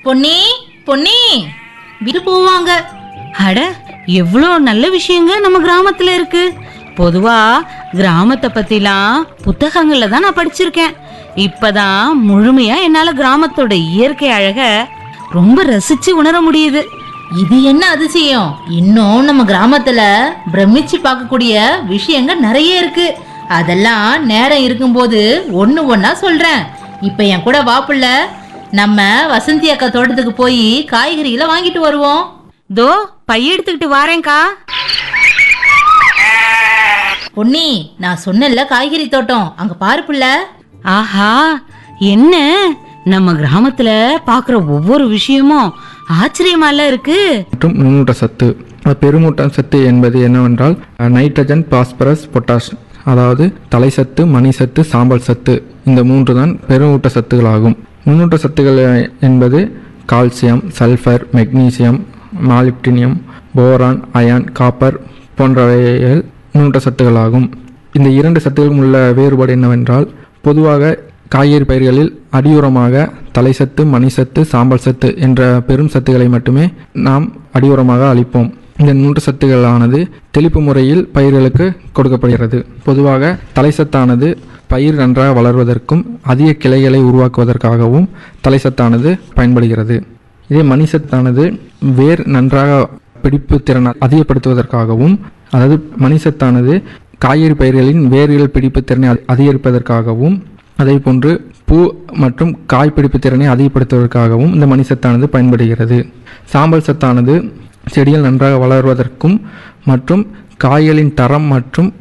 பொன்னி பொன்னி விட்டு போவாங்க அட எவ்வளோ நல்ல விஷயங்க நம்ம கிராமத்துல இருக்கு பொதுவா கிராமத்தை பத்திலாம் புத்தகங்கள்ல தான் நான் படிச்சிருக்கேன் இப்பதான் முழுமையா என்னால கிராமத்தோட இயற்கை அழக ரொம்ப ரசிச்சு உணர முடியுது இது என்ன அதிசயம் இன்னும் நம்ம கிராமத்துல பிரமிச்சு பார்க்கக்கூடிய விஷயங்க நிறைய இருக்கு அதெல்லாம் நேரம் இருக்கும்போது ஒண்ணு ஒண்ணா சொல்றேன் இப்ப என் கூட வாப்புள்ள நம்ம வசந்தி அக்கா தோட்டத்துக்கு போய் காய்கறிகளை வாங்கிட்டு வருவோம் தோ பைய எடுத்துக்கிட்டு வாரேன்க்கா பொன்னி நான் சொன்னேன்ல காய்கறி தோட்டம் அங்க பாரு புள்ள ஆஹா என்ன நம்ம கிராமத்துல பாக்குற ஒவ்வொரு விஷயமும் ஆச்சரியமால இருக்கு மற்றும் நுண்ணூட்ட சத்து பெருமூட்ட சத்து என்பது என்னவென்றால் நைட்ரஜன் பாஸ்பரஸ் பொட்டாஷ் அதாவது தலை சத்து மணி சத்து சாம்பல் சத்து இந்த மூன்று தான் பெருமூட்ட சத்துகளாகும் நுண்ணூட்ட சத்துக்கள் என்பது calcium sulphur magnesium molybdenum boron iron copper போன்றவைகள் நுண்ணூட்ட சத்துக்களாகும் இந்த இரண்டு சத்துக்களும் உள்ள வேறுபாடு என்னவென்றால் பொதுவாக காய்கறி பயிர்களில் அடியுரமாக தலைசத்து மணிசத்து சாம்பல் சத்து என்ற பெரும் சத்துக்களை மட்டுமே நாம் அடியுரமாக அளிப்போம் இந்த நூற்று சத்துக்களானது தெளிப்பு முறையில் பயிர்களுக்கு கொடுக்கப்படுகிறது பொதுவாக தலைசத்தானது பயிர் நன்றாக வளர்வதற்கும் அதிக கிளைகளை உருவாக்குவதற்காகவும் தலைசத்தானது பயன்படுகிறது இதே மணிசத்தானது வேர் நன்றாக பிடிப்பு திறனை அதிகப்படுத்துவதற்காகவும் அதாவது மணிசத்தானது காய்கறி பயிர்களின் வேர்கள் பிடிப்பு திறனை அதி- அதிகரிப்பதற்காகவும் அதே போன்று பூ மற்றும் காய் பிடிப்பு திறனை அதிகப்படுத்துவதற்காகவும் இந்த மணிசத்தானது பயன்படுகிறது சாம்பல் சத்தானது செடிகள் நன்றாக வளர்வதற்கும் மற்றும் காய்களின் தரம் மற்றும்